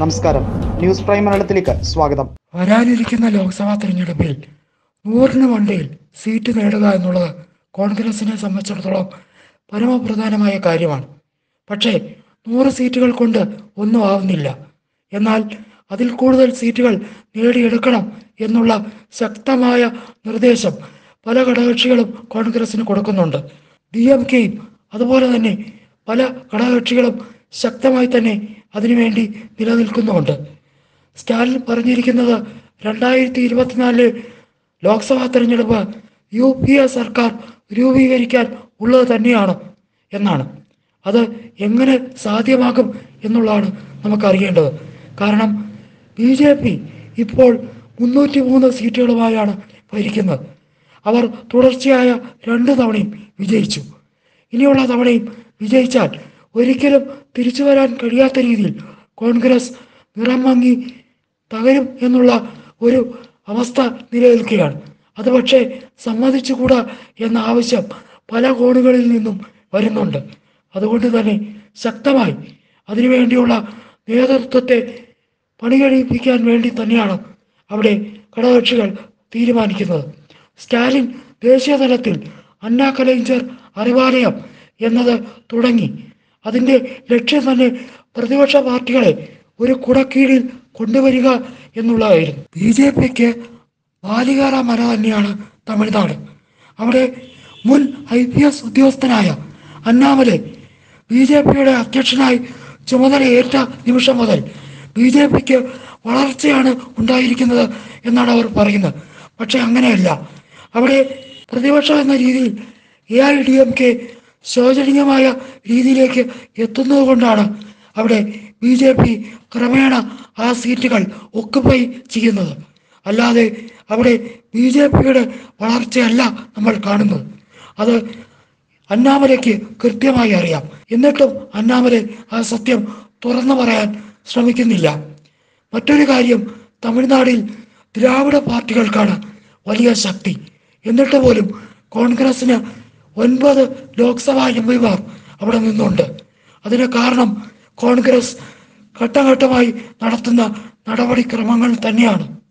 നമസ്കാരം news prime മലയാളത്തിലേക്ക് സ്വാഗതം വരാനിരിക്കുന്ന ലോക്സഭാ തെരഞ്ഞെടുപ്പിൽ നൂറിന് വണ്ടിയിൽ സീറ്റ് നേടുക എന്നുള്ളത് കോൺഗ്രസിനെ സംബന്ധിച്ചിടത്തോളം പരമപ്രധാനമായ കാര്യമാണ് പക്ഷേ നൂറ് സീറ്റുകൾ കൊണ്ട് ഒന്നും ആവുന്നില്ല എന്നാൽ അതിൽ കൂടുതൽ സീറ്റുകൾ നേടിയെടുക്കണം എന്നുള്ള ശക്തമായ നിർദ്ദേശം പല ഘടകകക്ഷികളും കോൺഗ്രസിന് കൊടുക്കുന്നുണ്ട് ഡി എം കെയും അതുപോലെ തന്നെ പല ഘടകകക്ഷികളും ശക്തമായി തന്നെ അതിനുവേണ്ടി നിലനിൽക്കുന്നുമുണ്ട് സ്റ്റാലിൻ പറഞ്ഞിരിക്കുന്നത് രണ്ടായിരത്തി ഇരുപത്തിനാലില് ലോക്സഭാ തെരഞ്ഞെടുപ്പ് യു പി എ സർക്കാർ രൂപീകരിക്കാൻ ഉള്ളത് തന്നെയാണ് എന്നാണ് അത് എങ്ങനെ സാധ്യമാകും എന്നുള്ളതാണ് നമുക്കറിയേണ്ടത് കാരണം ബി ജെ പി ഇപ്പോൾ മുന്നൂറ്റി മൂന്ന് സീറ്റുകളുമായാണ് ഭരിക്കുന്നത് അവർ തുടർച്ചയായ രണ്ട് തവണയും വിജയിച്ചു ഇനിയുള്ള തവണയും വിജയിച്ചാൽ ഒരിക്കലും തിരിച്ചു വരാൻ കഴിയാത്ത രീതിയിൽ കോൺഗ്രസ് നിറം മങ്ങി തകരും എന്നുള്ള ഒരു അവസ്ഥ നിലനിൽക്കുകയാണ് അത് പക്ഷേ സമ്മതിച്ചുകൂടാ എന്ന ആവശ്യം പല കോണുകളിൽ നിന്നും വരുന്നുണ്ട് അതുകൊണ്ട് തന്നെ ശക്തമായി അതിനുവേണ്ടിയുള്ള നേതൃത്വത്തെ പണികഴിപ്പിക്കാൻ വേണ്ടി തന്നെയാണ് അവിടെ ഘടകകക്ഷികൾ തീരുമാനിക്കുന്നത് സ്റ്റാലിൻ ദേശീയ തലത്തിൽ അന്നാ കലൈഞ്ചർ അറിവാലയം എന്നത് തുടങ്ങി അതിൻ്റെ ലക്ഷ്യം തന്നെ പ്രതിപക്ഷ പാർട്ടികളെ ഒരു കുടക്കീഴിൽ കൊണ്ടുവരിക എന്നുള്ളതായിരുന്നു ബി ജെ പിക്ക് ബാലികാറ മല തന്നെയാണ് തമിഴ്നാട് അവിടെ മുൻ ഐ പി എസ് ഉദ്യോഗസ്ഥനായ അന്നാമലെ ബി ജെ പിയുടെ അധ്യക്ഷനായി ചുമതലയേറ്റ നിമിഷം മുതൽ ബി ജെ പിക്ക് വളർച്ചയാണ് ഉണ്ടായിരിക്കുന്നത് എന്നാണ് അവർ പറയുന്നത് പക്ഷെ അങ്ങനെയല്ല അവിടെ പ്രതിപക്ഷം എന്ന രീതിയിൽ A I D M K ശോചനീയമായ രീതിയിലേക്ക് എത്തുന്നത് കൊണ്ടാണ് അവിടെ ബി ജെ പി ക്രമേണ ആ സീറ്റുകൾ ഒക്കുപൈ ചെയ്യുന്നത് അല്ലാതെ അവിടെ ബി ജെ പിയുടെ വളർച്ചയല്ല നമ്മൾ കാണുന്നത് അത് അന്നാമലയ്ക്ക് കൃത്യമായി അറിയാം എന്നിട്ടും അന്നാമലെ ആ സത്യം തുറന്നു പറയാൻ ശ്രമിക്കുന്നില്ല മറ്റൊരു കാര്യം തമിഴ്നാടിൽ ദ്രാവിഡ പാർട്ടികൾക്കാണ് വലിയ ശക്തി എന്നിട്ട് പോലും കോൺഗ്രസിന് ഒൻപത് ലോക്സഭാ എം പിമാർ അവിടെ നിന്നുണ്ട് അതിന് കാരണം കോൺഗ്രസ് ഘട്ടഘട്ടമായി നടത്തുന്ന നടപടിക്രമങ്ങൾ തന്നെയാണ്